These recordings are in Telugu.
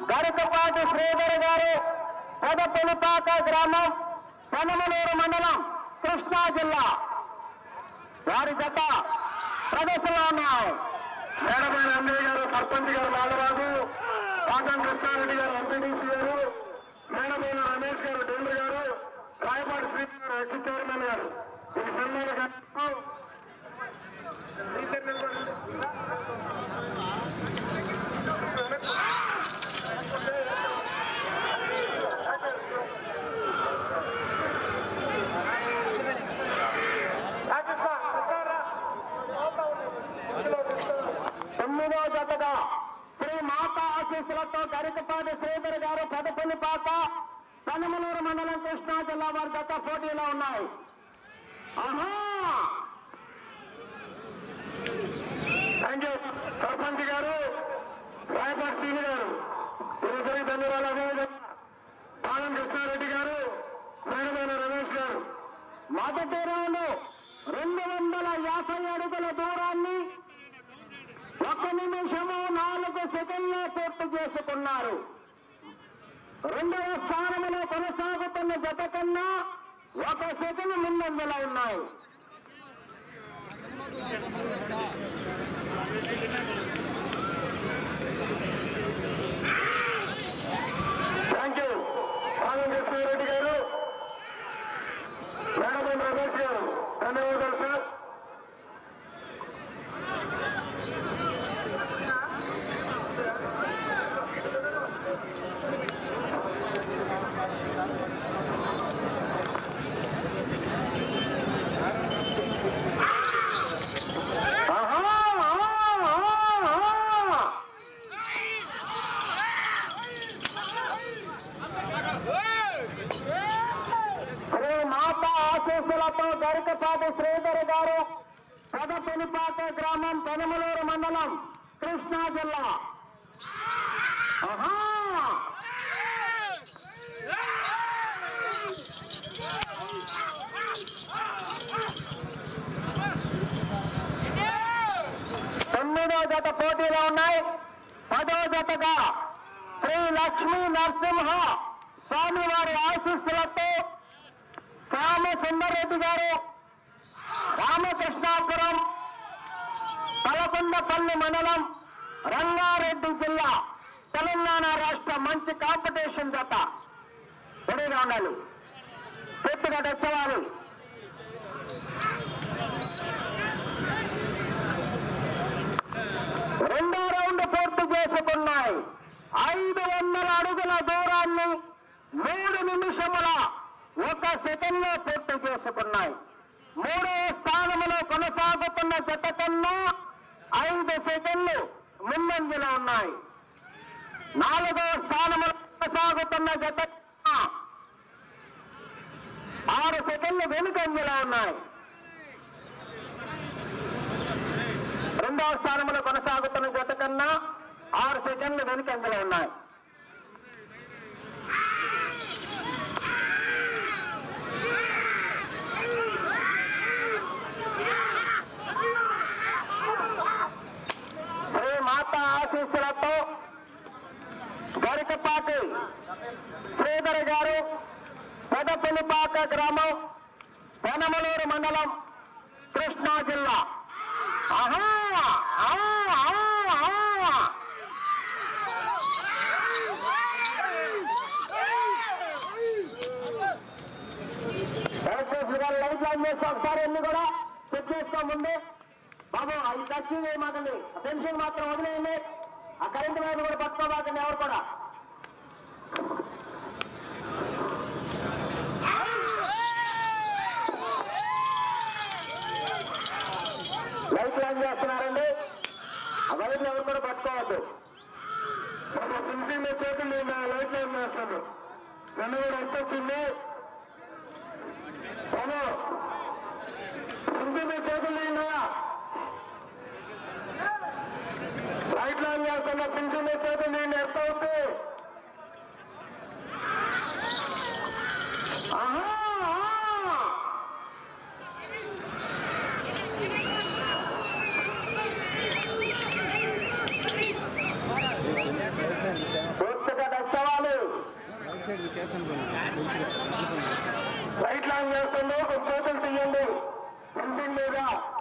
గరికపాటి శ్రీధర్ గారు పెదపులిపాక గ్రామం పెనమలూరు మండలం కృష్ణా జిల్లా వారి జత ప్రదర్శనలో ఉన్నాయి మేడమైన అన్నయ్య గారు సర్పంచ్ గారు నాగరాజు పాకం కృష్ణారెడ్డి గారు ఎంపీడీసీ గారు మేడమైన రమేష్ గారు డేంద్ర గారు రాయపాటి శ్రీ గారు ఎక్స్ చైర్మన్ గారు ఈ సన్మాన కార్యక్రమం తొమ్మిదో జతగా శ్రీ మాతా ఆశీస్సులతో గరికపాటి శ్రీధర్ గారు పెదపల్లిపాక పెనమలూరు మండలం కృష్ణా జిల్లా వారి జత పోటీలో ఉన్నాయి ఆహా థ్యాంక్ యూ సర్పంచ్ గారు రాయపాటి శ్రీని గారు ఇరువురికి ధన్యవాదాలు పాలెం కృష్ణారెడ్డి గారు మేడమైన రమేష్ గారు మొదటి రౌండ్ రెండు వందల యాభై అడుగుల దూరాన్ని ఒక నిమిషము నాలుగు సెకండ్లో పూర్తి చేసుకున్నారు రెండవ స్థానంలో కొనసాగుతున్న జత కన్నా ఒక సెకండ్ ముందంజలో ఉన్నాయి థ్యాంక్ యూ పాలెం కృష్ణారెడ్డి గారు మేడమైన రమేష్ గారు ధన్యవాదాలు సార్ ఆహా, ఆహా, ఆహా. శ్రీ మాత ఆశీస్సులతో గరికపాటి శ్రీధర్ గారు పెదపెలిపాక గ్రామం పెనమలూరు మండలం కృష్ణా జిల్లా ఆహా తొమ్మిదో జత పోటీలో ఉన్నాయి పదో జతగా శ్రీ లక్ష్మీ నరసింహ స్వామివారి ఆశీస్సులతో శ్యామ సుందర్రెడ్డి గారు రామకృష్ణాపురం తలకొండపల్లి మండలం రంగారెడ్డి జిల్లా తెలంగాణ రాష్ట్ర మంచి కాంపిటీషన్ జత రెడీగా ఉండాలి పూర్తిగా తెచ్చవాలి రెండో రౌండ్ పూర్తి చేసుకున్నాయి ఐదు వందల అడుగుల దూరాన్ని మూడు నిమిషముల ఒక సెకండ్ లో పూర్తి చేసుకున్నాయి మూడో స్థానంలో కొనసాగుతున్న జత కన్నా ఐదు సెకండ్లు ముందంజలో ఉన్నాయి నాలుగో స్థానంలో కొనసాగుతున్న జత కన్నా ఆరు సెకండ్లు వెనుకంజలో ఉన్నాయి రెండవ స్థానంలో కొనసాగుతున్న జత కన్నా ఆరు సెకండ్లు వెనుకంజలో ఉన్నాయి శ్రీ మాత ఆశీస్సులతో గరికపాటి శ్రీధర్ గారు పెదపులిపాక గ్రామం పెనమలూరు మండలం కృష్ణా జిల్లా ఆహా ఆ, ఆ, ఆ. దయచేసి గారు లైట్ ఆన్ చేసి ఒకసారి అన్ని కూడా చెక్ చేసుకో ముందు బాబు అది ఖర్చు చేయమాకండి పెన్షన్ మాత్రం వదిలేయండి ఆ కరెంటు వైపు కూడా పట్టుకోమాకండి ఎవరు కూడా లైట్ ఆన్ చేస్తున్నారండి ఆ వైపు ఎవరు కూడా పట్టుకోవద్దు మన పెన్షన్ చేతులు నేను లైట్ లో వేస్తాను నన్ను కూడా ఎంత వచ్చింది అవును పెన్షన్ చేతులు నేను లైట్ లో చేస్తున్న పెన్షన్ చేతులు నేను ఎంత అవుతుంది ఆహా ఆ. పూర్తిగా రైట్ లాంగ్ చేస్తుందో చేతులు తీయండి ఫెన్సింగ్ మీద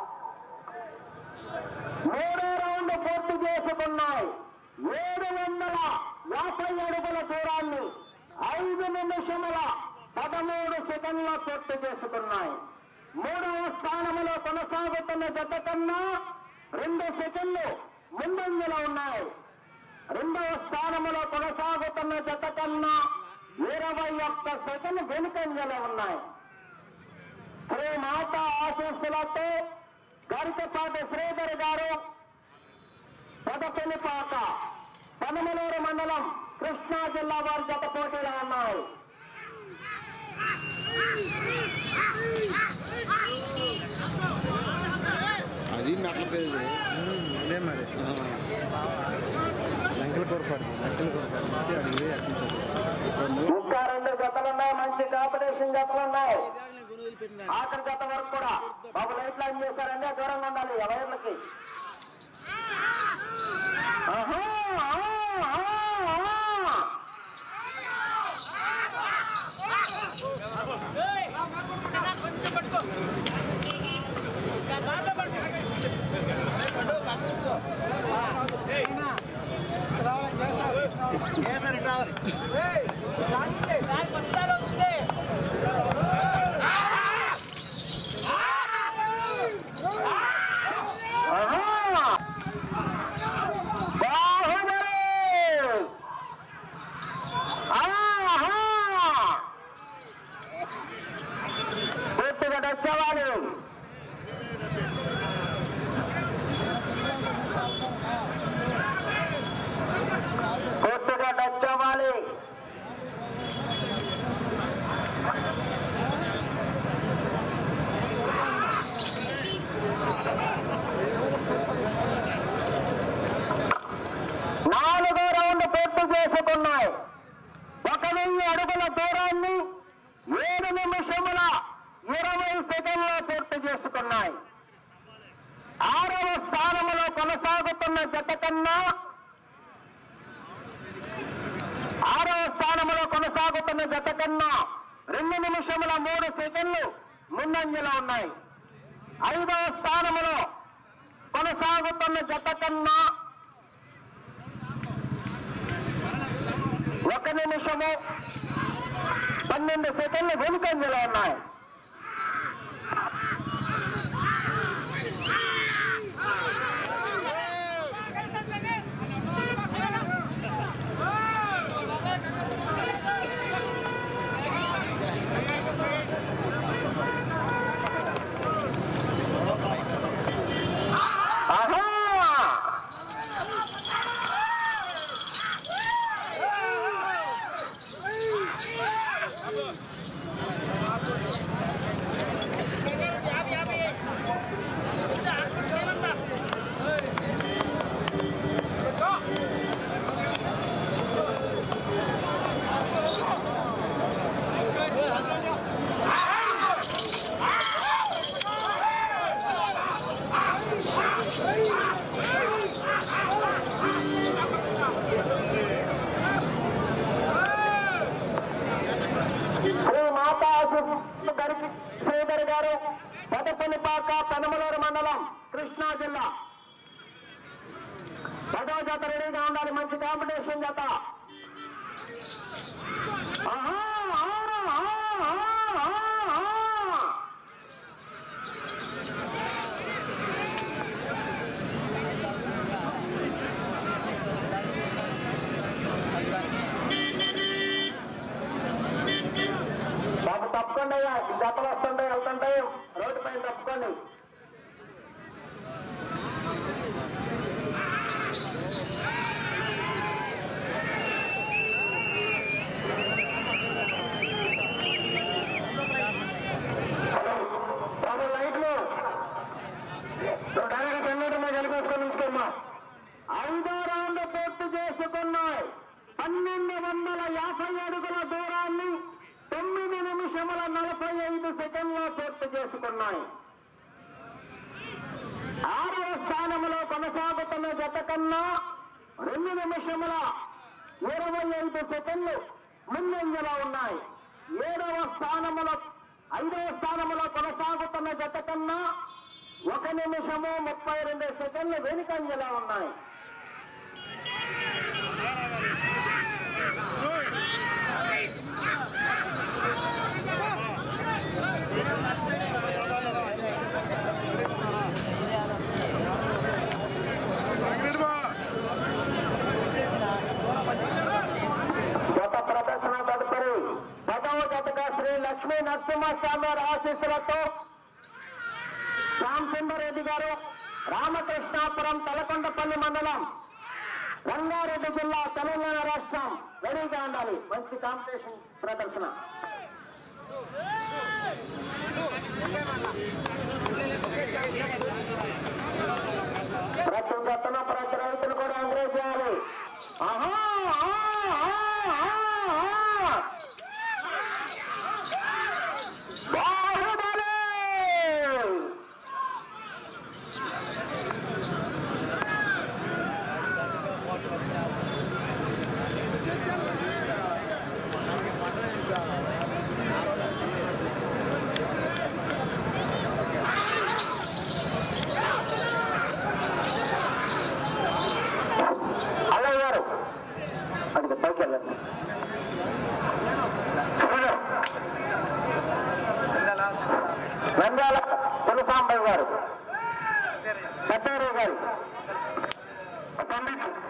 మూడో రౌండ్ పూర్తి చేసుకున్నాయి ఏడు వందల యాభై అడుగుల దూరాన్ని ఐదు నిమిషముల పదమూడు సెకండ్ల పూర్తి చేసుకున్నాయి మూడవ స్థానంలో కొనసాగుతున్న జత కన్నా రెండు సెకండ్లు ముందంజలో ఉన్నాయి రెండవ స్థానంలో కొనసాగుతున్న జత కన్నా ఇరవై ఒక్క సెకండ్ వెనుకంజలో ఉన్నాయి శ్రీ మాత ఆశీస్సులతో గరికపాటి శ్రీధర్ గారు పెదపెల్లిపాక పనమలూరు మండలం కృష్ణా జిల్లా వారి జత పోటీలో ఉన్నాయి అది మెట్ల పేరు అదే మరి లంకల పొరపాటు లంకల పొరపాటు నుంచి అడిగి ఇంకా రెండు జతలు ఉన్నాయి మంచి కాంపిటీషన్ జతలు ఉన్నాయి ఆఖరి జత వరకు కూడా బాబు లైట్ లైన్ చేశారండి దూరంగా ఉండాలి ఆ వైర్లకి ఆహా, ఆ, ఆ, ఆ. ఆహా! బాహుబలి! ఆహా! పూర్తిగా తెచ్చేవాళ్ళు పూర్తిగా తెచ్చేవాలి నాలుగో రౌండ్ పూర్తి చేసుకున్నాయి ఒక వెయ్యి అడుగుల దూరాన్ని ఏడు నిమిషముల ఇరవై సెకండ్లో పూర్తి చేసుకున్నాయి ఆరవ స్థానంలో కొనసాగుతున్న జత కన్నా ఆరవ స్థానంలో కొనసాగుతున్న జత కన్నా రెండు నిమిషముల మూడు సెకండ్లు ముందంజలో ఉన్నాయి ఐదవ స్థానంలో కొనసాగుతున్న జత కన్నా ఒక నిమిషము పన్నెండు సెకండ్లు వెనుకంజలో ఉన్నాయి ఆహా శ్రీ మాతా గరికి శ్రీధర్ గారు పెదపల్లిపాక పెనమలూరు మండలం కృష్ణా జిల్లా పదో జత రెడీగా ఉండాలి మంచి కాంపిటీషన్ జత ఆహా, ఆ, ఆ, ఆ, ఆ, ఆ. బాబు తప్పకుండా జతలు వస్తుంటాయి వెళ్తుంటాయి రోడ్డు పైన తప్పుకోండి బాబు లైట్లు డైరెక్ట్ జనరేటర్ మీద కలిపేసుకొని ఉంచుకోమ్మా ఐదో రౌండ్ పూర్తి చేసుకున్నాయి పన్నెండు వందల యాభై అడుగుల దూరాన్ని తొమ్మిది నిమిషముల నలభై ఐదు సెకండ్లో పూర్తి చేసుకున్నాయి ఆరవ స్థానంలో కొనసాగుతున్న జత కన్నా రెండు నిమిషముల ఇరవై ఐదు సెకండ్లు ముందంజలో ఉన్నాయి ఏడవ స్థానములో ఐదవ స్థానములో కొనసాగుతున్న జత కన్నా ఒక నిమిషము ముప్పై రెండు సెకండ్లు వెనుకంజలో ఉన్నాయి గత ప్రదర్శన తదుపరి పదవ జతగా శ్రీ లక్ష్మీ నరసింహస్వామి వారి ఆశీస్సులతో శ్యామసుందరెడ్డి గారు రామకృష్ణాపురం తలకొండపల్లి మండలం రంగారెడ్డి జిల్లా తెలంగాణ రాష్ట్రం రెడీగా ఉండాలి మంచి కాంపిటీషన్ ప్రదర్శన ప్రతి జతను ప్రతి రైతులు కూడా ఎంకరేజ్ చేయాలి ఆహా ఆహా, ఆహా, ఆహా. బాహుబలి అల్లయ్య గారు అది పైకి వెళ్ళండి శ్రీను. నంద్యాల తులసాంబయ్య గారు పెద్దారావు గారు పండించు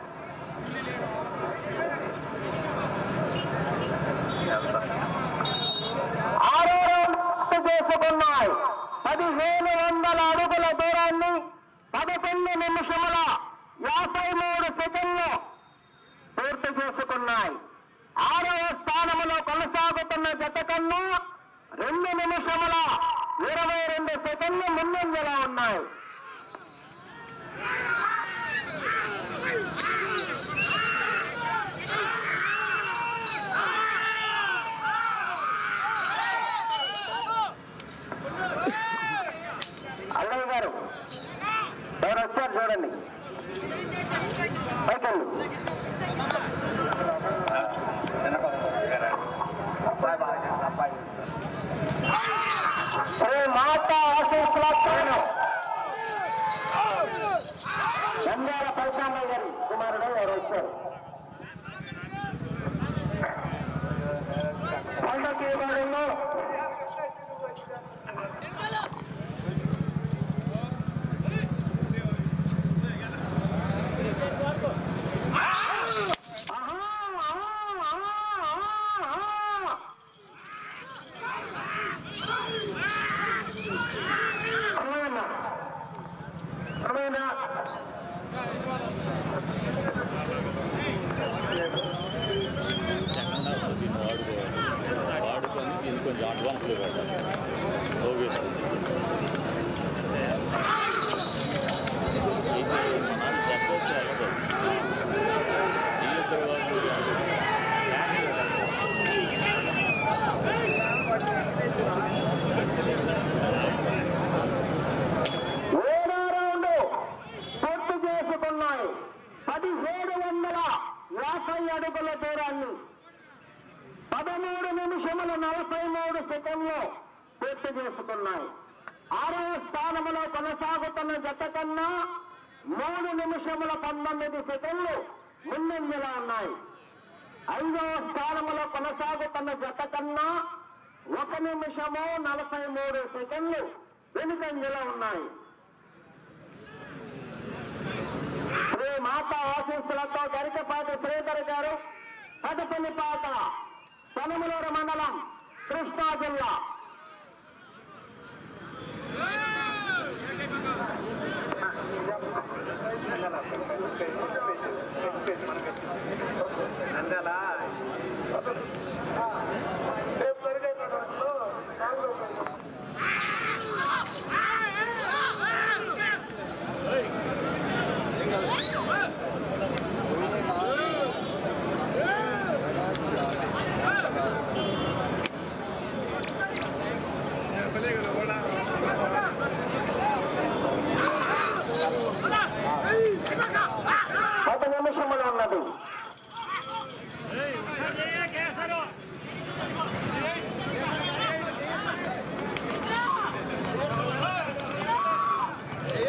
ఆరో రౌండ్ పూర్తి చేసుకున్నాయి పదిహేను వందల అడుగుల దూరాన్ని పదకొండు నిమిషముల యాభై మూడు సెకండ్లు పూర్తి చేసుకున్నాయి ఆరవ స్థానములో కొనసాగుతున్న జత కన్నా రెండు నిమిషముల ఇరవై రెండు సెకండ్లు ముందంజలో ఉన్నాయి అల్లయ్య గారు ఎవరు వచ్చారు చూడండి పైకెళ్ళు శ్రీ మాత ఆశీస్సులను నంద్యాల పైకామయ్య గారి కుమారుడు ఎవరు వచ్చారు పండగ వారిలో అర్థమైందా అర్థమైందా సెకండ్ హాఫ్ దీన్ని వాడుకోవాలి వాడుకొని దీన్ని కొంచెం అడ్వాన్స్లో పెట్టాలి పోగేసుకుంది అయితే మన చెప్పొచ్చు వెళ్ళదు ఈ తర్వాత ఏడో రౌండ్ పూర్తి చేసుకున్నాయి పదిహేడు వందల యాభై అడుగుల దూరాన్ని పదమూడు నిమిషముల నలభై మూడు సెకండ్లు పూర్తి చేసుకున్నాయి ఆరవ స్థానములో కొనసాగుతున్న జత కన్నా మూడు నిమిషముల పంతొమ్మిది సెకండ్లు ముందంజలో ఉన్నాయి ఐదవ స్థానములో కొనసాగుతున్న జత కన్నా ఒక నిమిషము నలభై మూడు సెకండ్లు వెనుకంజలో ఉన్నాయి శ్రీ మాత ఆశీస్సులతో గరికపాటి శ్రీధర్ గారు పెదపల్లిపాట పనుమలూరు మండలం కృష్ణా జిల్లా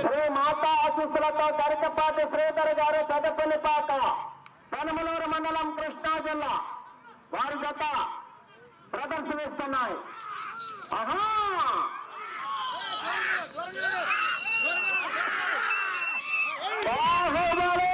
శ్రీ మాతా ఆశీస్సులతో గరికపాటి శ్రీధర్ గారు పెదపల్లిపాక పెనమలూరు మండలం కృష్ణా జిల్లా వారి జత ప్రదర్శనిస్తున్నాయి ఆహా బాహుబలి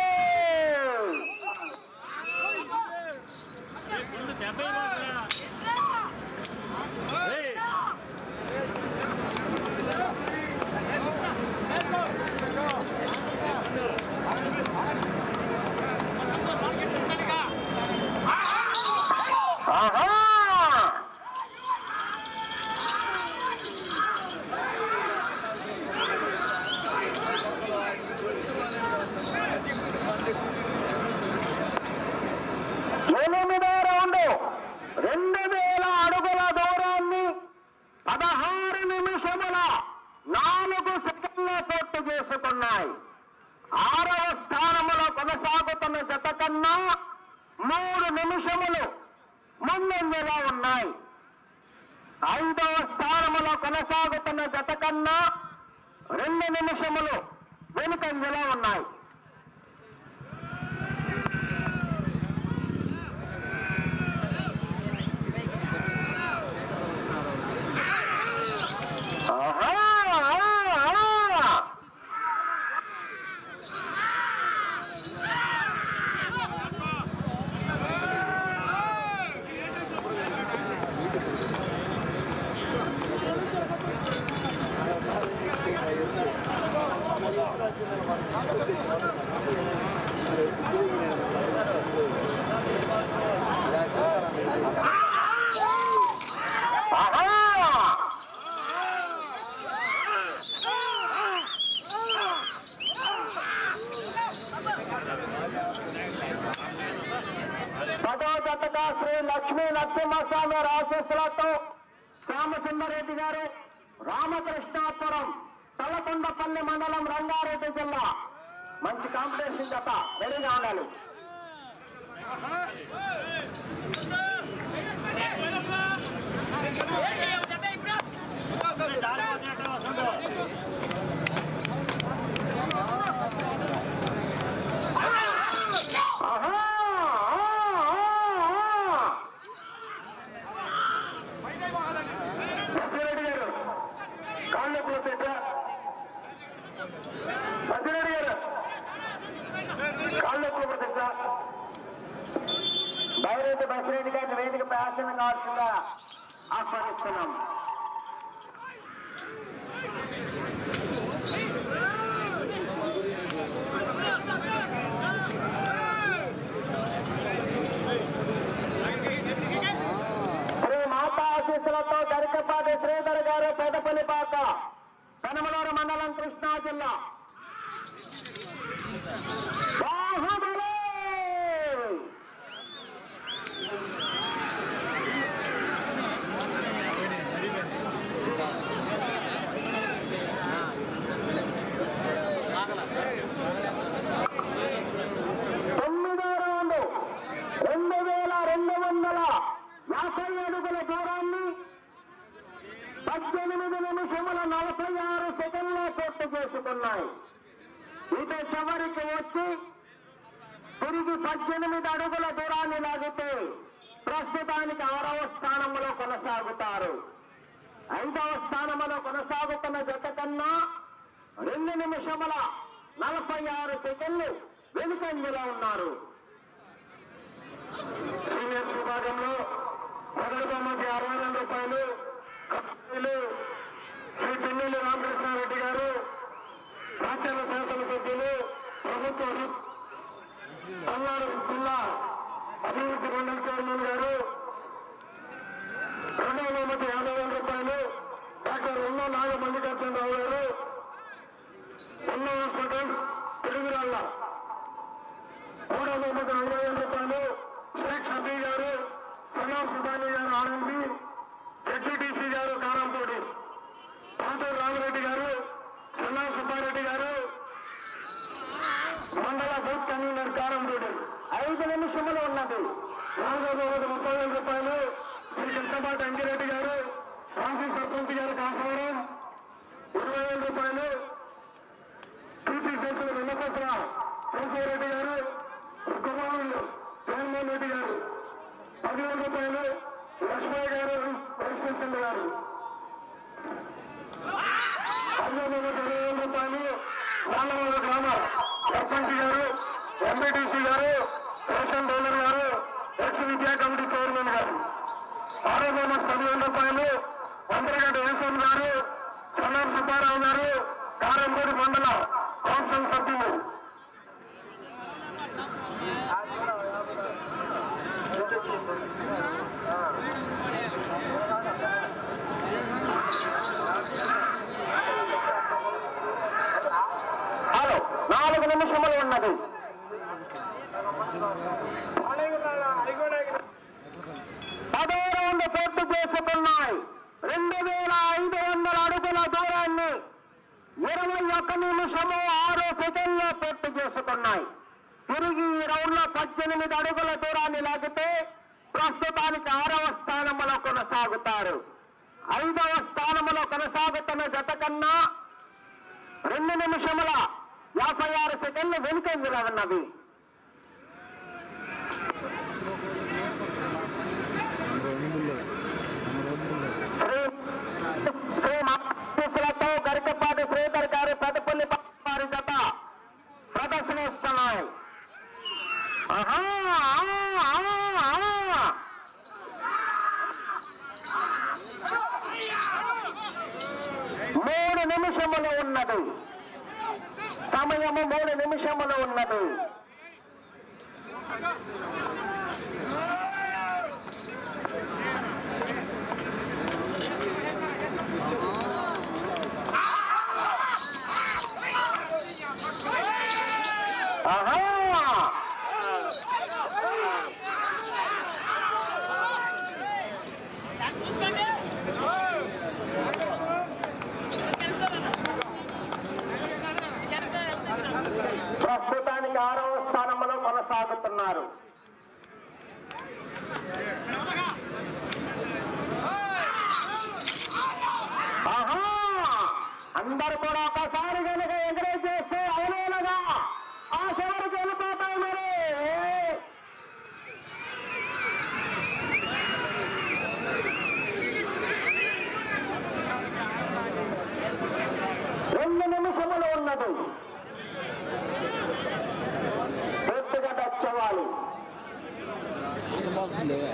ఆహా ఎనిమిదో రౌండ్ రెండు వేల అడుగుల దూరాన్ని పదహారు నిమిషముల నాలుగు సెకండ్ల పూర్తి చేసుకున్నాయి ఆరవ స్థానములో కొనసాగుతున్న జత కన్నా మూడు నిమిషములు ముందంజలో ఉన్నాయి ఐదవ స్థానములో కొనసాగుతున్న జత కన్నా రెండు నిమిషములు వెనుకంజలో ఉన్నాయి ఆహా, ఆహా. ఆహా పదో జతగా శ్రీ లక్ష్మీ నరసింహస్వామి ఆశీస్సులతో శ్యామసుందరెడ్డి గారు రామకృష్ణాపురం తలకొండపల్లి మండలం రంగారెడ్డి జిల్లా మంచి కాంపిటీషన్ జత రెడీగా ఉండాలి ఆహా, ఆ, ఆ, ఆ. సత్యరెడ్డి గారు కాళ్ళు కూర్చోట సత్యరెడ్డి గారు కాళ్ళు కూర్చోట బైరెడ్డి బసిరెడ్డి గారిని వేదిక ప్రయాసం కావాల్సిందిగా ఆహ్వానిస్తున్నాం శ్రీ మాతా ఆశీస్సులతో గరికపాటి శ్రీధర్ గారు పెదపల్లిపాక పెనమలూరు మండలం కృష్ణా జిల్లా బాహుబలి తొమ్మిదో రౌండ్ రెండు వేల రెండు వందల యాభై అడుగుల దూరాన్ని పద్దెనిమిది నిమిషముల నలభై ఆరు సెకండ్ల పూర్తి చేసుకున్నాయి ఇటు చివరికి వచ్చి తిరిగి పద్దెనిమిది అడుగుల దూరాన్ని లాగితే ప్రస్తుతానికి ఆరవ స్థానంలో కొనసాగుతారు ఐదవ స్థానంలో కొనసాగుతున్న జత కన్నా రెండు నిమిషముల నలభై ఆరు సెకండ్లు వెనుకంజలో ఉన్నారు సీనియర్స్ విభాగంలో మొదటి బహుమతి అరవై రెండు రూపాయలు కప్పాయిలు శ్రీ పిన్నెల్లి రామకృష్ణారెడ్డి గారు రాజ్యాంగ శాసనసభ్యులు ప్రభుత్వ విప్ పల్నాడు జిల్లా అభివృద్ధి మండలి చైర్మన్ గారు రెండవ బహుమతి యాభై వేల రూపాయలు డాక్టర్ ఉన్నో నాగ మల్లికార్జునరావు గారు ఉన్నో హాస్పిటల్స్ తెలుగురాళ్ళ మూడవ బహుమతి నలభై వేల రూపాయలు షేక్ షఫీ గారు సలాం సుబానీ గారు ఆనంది జడ్పీటీసీ గారు కారంపూడి పాతూరు రామరెడ్డి గారు సలాం సుబ్బారెడ్డి గారు మండల బూత్ కన్వీనర్ కారంపూడి ఐదు నిమిషములు ఉన్నది నాలుగో బహుమతి ముప్పై వేల రూపాయలు శ్రీ కృష్ణపాటి అంకిరెడ్డి గారు మాజీ సర్పంచ్ గారు కాసవరం ఇరవై వేల రూపాయలు కేసులు వెన్నకోసర కేశవరెడ్డి గారు కుమారులు జగన్మోహన్ రెడ్డి గారు పదివేల రూపాయలు లక్ష్మయ్య గారు వైశ్వచంద్ర గారు పదివేల పదివేల రూపాయలు నాలుగు గ్రామ సర్పంచ్ గారు ఎంపీటీసీ గారు రేషన్ డీలర్ గారు ఎక్స్ విద్యా కమిటీ చైర్మన్ గారు ఆరో బోనస్ పదివేల రూపాయలు వందరగడ్డ యేసన్ గారు సన్నాం సుబ్బారావు గారు కారంపూడి మండల కౌన్సిల్ సభ్యులు హలో నాలుగు నిమిషములు ఉన్నది పదో రౌండ్ పూర్తి చేసుకున్నాయి రెండు వేల ఐదు వందల అడుగుల దూరాన్ని ఇరవై ఒక్క నిమిషము ఆరు సెకండ్లో పూర్తి చేసుకున్నాయి తిరిగి ఈ రౌండ్ లో పద్దెనిమిది అడుగుల దూరాన్ని లాగితే ప్రస్తుతానికి ఆరవ స్థానంలో కొనసాగుతారు ఐదవ స్థానంలో కొనసాగుతున్న జత కన్నా రెండు నిమిషముల యాభై ఆరు సెకండ్లు వెనుకంజలో ఉన్నవి రెండులో రెండులో శ్రీ శ్రీ మాలతో గరికపాటి శ్రీధర్ గారు పెద్దపల్లి వారి జత ప్రదర్శనిస్తున్నాయి ఆహా, ఆ, ఆ, ఆ. మూడు నిమిషములు ఉన్నది సమయము మూడు నిమిషములు ఉన్నది ఆహా ప్రస్తుతానికి ఆరవ స్థానంలో కొనసాగుతున్నారు ఆహా అందరు కూడా ఒకసారి కనుక ఎంకరేజ్ చేస్తే అవునేలాగా ఆ చివరికి వెళ్ళిపోతాయి మరి రెండు నిమిషములు ఉన్నది పూర్తిగా తెచ్చేవాలి బాక్స్ లేవా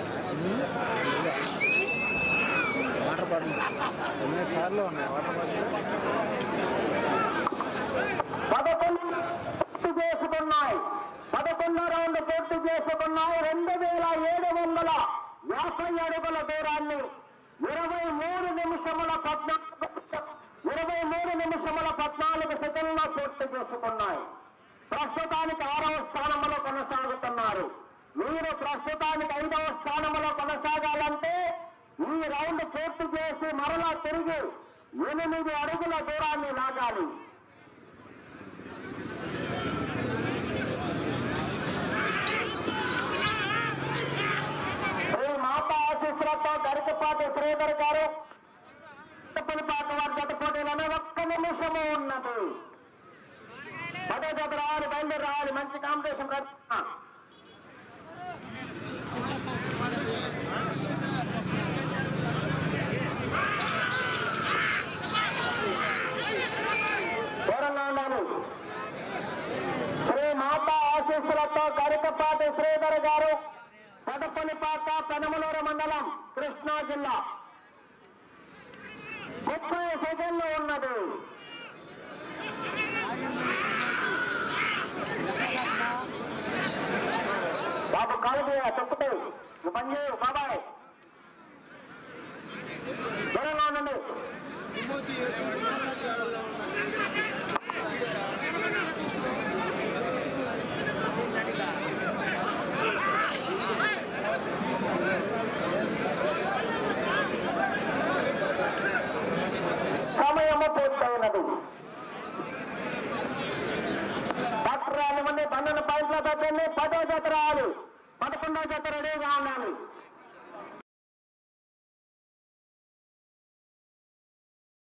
వాటర్ బాటిల్స్ ఉన్నాయి కార్లో ఉన్నాయి వాటర్ బాటిల్స్ పదకొండు పూర్తి చేసుకున్నాయి పదకొండు రౌండ్ పూర్తి చేసుకున్నాయి రెండు వేల ఏడు వందల యాభై అడుగుల దూరాన్ని ఇరవై మూడు నిమిషముల పద్నాలుగు ఇరవై మూడు నిమిషముల పద్నాలుగు సెకండ్లో పూర్తి చేసుకున్నాయి ప్రస్తుతానికి ఆరవ స్థానంలో కొనసాగుతున్నారు మీరు ప్రస్తుతానికి ఐదవ స్థానంలో కొనసాగాలంటే ఈ రౌండ్ పూర్తి చేసి మరలా తిరిగి ఎనిమిది అడుగుల దూరాన్ని లాగాలి శ్రీ మాత ఆశీస్సులతో గరికపాటి శ్రీధర్ గారు పాట వారి జత పోటీలోనే ఒక్క నిమిషము ఉన్నది పదో జత రావాలి బయలుదేరి రావాలి మంచి కాంపిటీషన్ రచన దూరంగా ఉండాలి శ్రీ మాత ఆశీస్సులతో గరికపాటి శ్రీధర్ గారు పెదపల్లిపాక పెనమలూరు మండలం కృష్ణా జిల్లా ముప్పై సెకండ్లు ఉన్నది బాబు కాలు చెప్పుతాయి నువ్వు పని చేయవు బాబాయ్ దూరంగా ఉండండి సమయము పూర్తయినది డాక్టర్ రాని మంది పన్నెండు పాయింట్ల పెట్టండి పదో జత రావాలి పదకొండో జత రెడీగా ఉండాలి